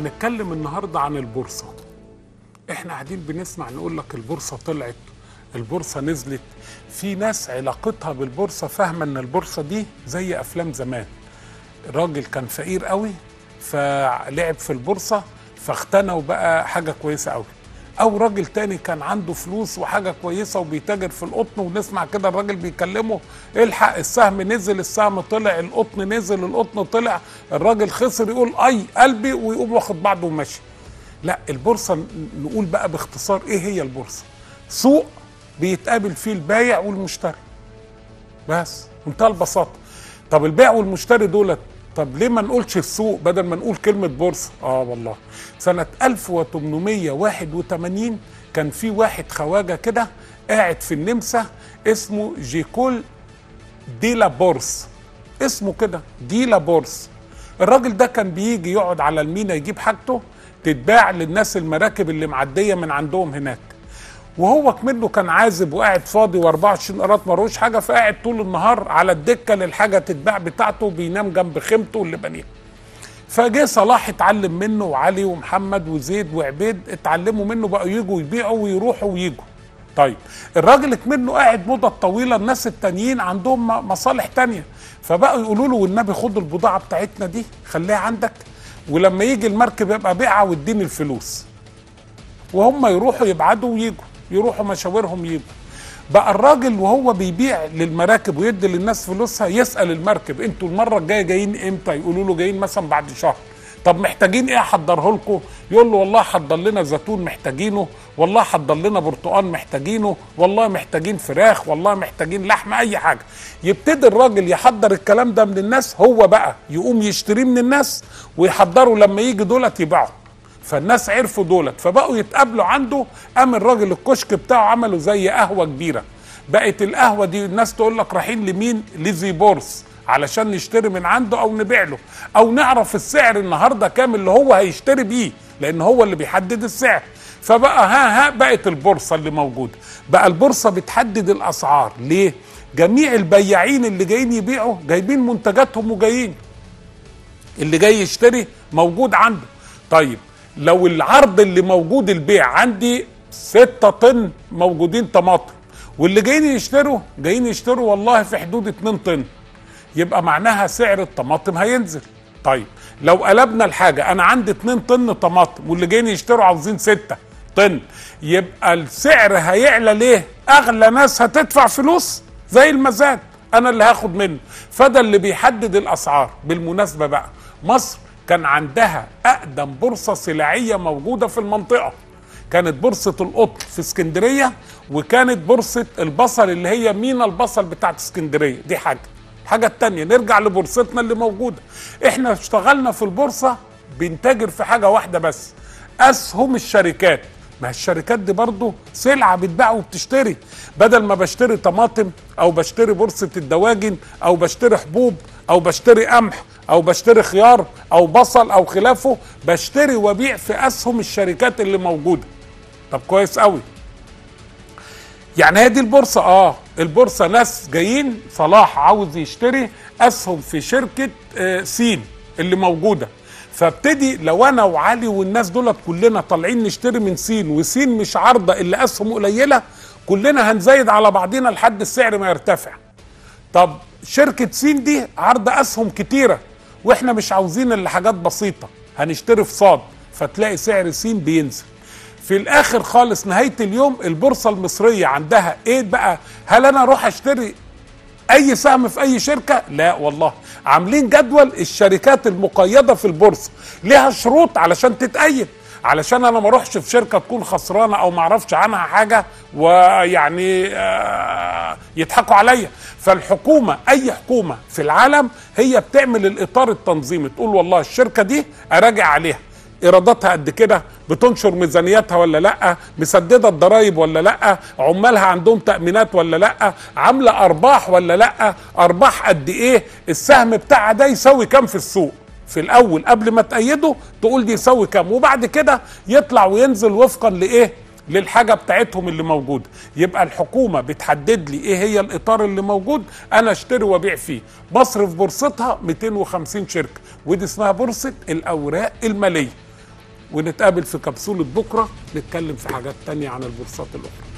هنتكلم النهارده عن البورصه احنا قاعدين بنسمع نقول لك البورصه طلعت البورصه نزلت في ناس علاقتها بالبورصه فاهمه ان البورصه دي زي افلام زمان راجل كان فقير قوي فلعب في البورصه فاغتنى وبقى حاجه كويسه قوي او راجل تاني كان عنده فلوس وحاجه كويسه وبيتاجر في القطن ونسمع كده الراجل بيكلمه الحق السهم نزل السهم طلع القطن نزل القطن طلع الراجل خسر يقول اي قلبي ويقوم واخد بعضه وماشي لا البورصه نقول بقى باختصار ايه هي البورصه سوق بيتقابل فيه البايع والمشتري بس منتهى البساطه طب البيع والمشتري دولت طب ليه ما نقولش السوق بدل ما نقول كلمة بورصة؟ اه والله سنة 1881 كان في واحد خواجة كده قاعد في النمسا اسمه جيكول ديلا بورس اسمه كده ديلا بورس الراجل ده كان بيجي يقعد على المينا يجيب حاجته تتباع للناس المراكب اللي معدية من عندهم هناك وهو كمنه كان عازب وقاعد فاضي و24 قراط ملوش حاجه فقاعد طول النهار على الدكه للحاجه تتباع بتاعته بينام جنب خيمته اللي بنيها فجه صلاح اتعلم منه وعلي ومحمد وزيد وعبيد اتعلموا منه بقوا يجوا يبيعوا ويروحوا ويجوا طيب الراجل كمنه قاعد مدة طويلة الناس التانيين عندهم مصالح تانية فبقوا يقولوا له والنبي خد البضاعة بتاعتنا دي خليها عندك ولما يجي المركب يبقى بيعها واديني الفلوس وهم يروحوا يبعدوا ويجوا يروحوا مشاورهم يجوا بقى الراجل وهو بيبيع للمراكب ويدي للناس فلوسها يسال المركب انتوا المره الجايه جايين امتى يقولوا له جايين مثلا بعد شهر طب محتاجين ايه احضره لكم يقول له والله حضر لنا زيتون محتاجينه والله حضر لنا برتقان محتاجينه والله محتاجين فراخ والله محتاجين لحمه اي حاجه يبتدي الراجل يحضر الكلام ده من الناس هو بقى يقوم يشتريه من الناس ويحضروا لما يجي دولت يبيعوا فالناس عرفوا دولت فبقوا يتقابلوا عنده قام الراجل الكشك بتاعه عملوا زي قهوه كبيره بقت القهوه دي الناس تقول لك رايحين لمين لزي بورس علشان نشتري من عنده او نبيع له او نعرف السعر النهارده كام اللي هو هيشتري بيه لان هو اللي بيحدد السعر فبقى ها ها بقت البورصه اللي موجوده بقى البورصه بتحدد الاسعار ليه جميع البياعين اللي جايين يبيعوا جايبين منتجاتهم وجايين اللي جاي يشتري موجود عنده طيب لو العرض اللي موجود البيع عندي ستة طن موجودين طماطم واللي جايين يشتروا جايين يشتروا والله في حدود 2 طن يبقى معناها سعر الطماطم هينزل طيب لو قلبنا الحاجة أنا عندي 2 طن طماطم واللي جايين يشتروا عاوزين 6 طن يبقى السعر هيعلى ليه؟ أغلى ناس هتدفع فلوس زي المزاد أنا اللي هاخد منه فده اللي بيحدد الأسعار بالمناسبة بقى مصر كان عندها اقدم بورصه سلعيه موجوده في المنطقه كانت بورصه القطن في اسكندريه وكانت بورصه البصل اللي هي مينا البصل بتاعت اسكندريه دي حاجه الحاجه التانية نرجع لبورصتنا اللي موجوده احنا اشتغلنا في البورصه بنتاجر في حاجه واحده بس اسهم الشركات ما الشركات دي برضه سلعة بتباع وبتشتري بدل ما بشتري طماطم او بشتري بورصة الدواجن او بشتري حبوب او بشتري قمح او بشتري خيار او بصل او خلافه بشتري وبيع في اسهم الشركات اللي موجودة طب كويس قوي يعني هي دي البورصة اه البورصة ناس جايين صلاح عاوز يشتري اسهم في شركة آه سين اللي موجودة فابتدي لو انا وعلي والناس دولت كلنا طالعين نشتري من سين وسين مش عارضه الا اسهم قليله كلنا هنزايد على بعضينا لحد السعر ما يرتفع طب شركه سين دي عارضه اسهم كتيره واحنا مش عاوزين الا حاجات بسيطه هنشتري في صاد فتلاقي سعر سين بينزل في الاخر خالص نهايه اليوم البورصه المصريه عندها ايه بقى هل انا اروح اشتري اي سهم في اي شركه لا والله عاملين جدول الشركات المقيده في البورصه ليها شروط علشان تتأيد علشان انا ما اروحش في شركه تكون خسرانه او ما اعرفش عنها حاجه ويعني آه يضحكوا عليا فالحكومه اي حكومه في العالم هي بتعمل الاطار التنظيمي تقول والله الشركه دي اراجع عليها ايراداتها قد كده بتنشر ميزانياتها ولا لا مسدده الضرايب ولا لا عمالها عندهم تامينات ولا لا عامله ارباح ولا لا ارباح قد ايه السهم بتاعها ده يساوي كام في السوق في الاول قبل ما تأيده تقول دي يساوي كام وبعد كده يطلع وينزل وفقا لايه للحاجة بتاعتهم اللي موجودة يبقى الحكومة بتحدد لي ايه هي الاطار اللي موجود انا اشتري وابيع فيه مصر في بورصتها 250 شركة ودي اسمها بورصة الاوراق المالية ونتقابل في كبسولة بكرة نتكلم في حاجات تانية عن البورصات الأخرى